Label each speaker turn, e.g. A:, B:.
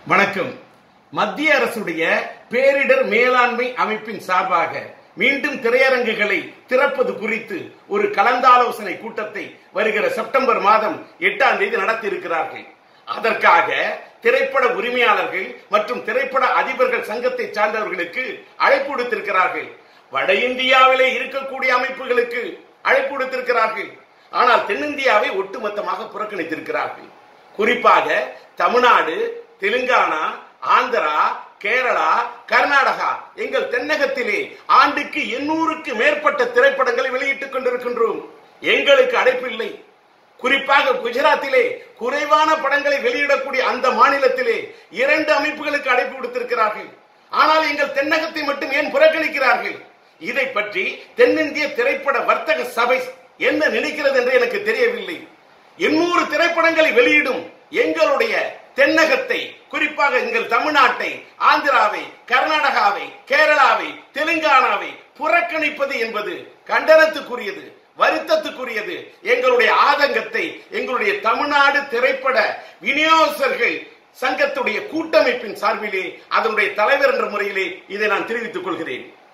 A: வணக்கம் மத்திய அரசுடைய பேரிடர் மேலாண்மை அமைப்பின் சார்பாக மீண்டும் திரையரங்குகளை திறப்பது குறித்து ஒரு கலந்தாலோசனை கூட்டத்தை வருகிற செப்டம்பர் மாதம் எட்டாம் தேதி நடத்தி இருக்கிறார்கள் அதற்காக திரைப்பட உரிமையாளர்கள் மற்றும் திரைப்பட அதிபர்கள் சங்கத்தை சார்ந்தவர்களுக்கு அழைப்பு விடுத்திருக்கிறார்கள் வட இந்தியாவிலே இருக்கக்கூடிய அமைப்புகளுக்கு அழைப்பு விடுத்திருக்கிறார்கள் ஆனால் தென்னிந்தியாவை ஒட்டுமொத்தமாக புறக்கணித்திருக்கிறார்கள் குறிப்பாக தமிழ்நாடு தெலுங்கானா ஆந்திரா கேரளா கர்நாடகா எங்கள் தென்னகத்திலே ஆண்டுக்கு எண்ணூறுக்கு மேற்பட்ட திரைப்படங்களை வெளியிட்டுக் கொண்டிருக்கின்றோம் எங்களுக்கு அழைப்பில்லை குறிப்பாக குஜராத்திலே குறைவான படங்களை வெளியிடக்கூடிய அந்த மாநிலத்திலே இரண்டு அமைப்புகளுக்கு அழைப்பு விடுத்திருக்கிறார்கள் ஆனால் எங்கள் தென்னகத்தை மட்டும் ஏன் புறக்கணிக்கிறார்கள் இதை பற்றி தென்னிந்திய திரைப்பட வர்த்தக சபை என்ன நினைக்கிறது என்று எனக்கு தெரியவில்லை எண்ணூறு திரைப்படங்களை வெளியிடும் எங்களுடைய தென்னகத்தை குறிப்பாக எங்கள் தமிழ்நாட்டை ஆந்திராவை கர்நாடகாவை கேரளாவை தெலுங்கானாவை புறக்கணிப்பது என்பது கண்டனத்துக்குரியது வருத்தத்துக்குரியது எங்களுடைய ஆதங்கத்தை எங்களுடைய தமிழ்நாடு திரைப்பட விநியோகஸ்தர்கள் சங்கத்துடைய கூட்டமைப்பின் சார்பிலே அதனுடைய தலைவர் என்ற முறையிலே இதை நான் தெரிவித்துக் கொள்கிறேன்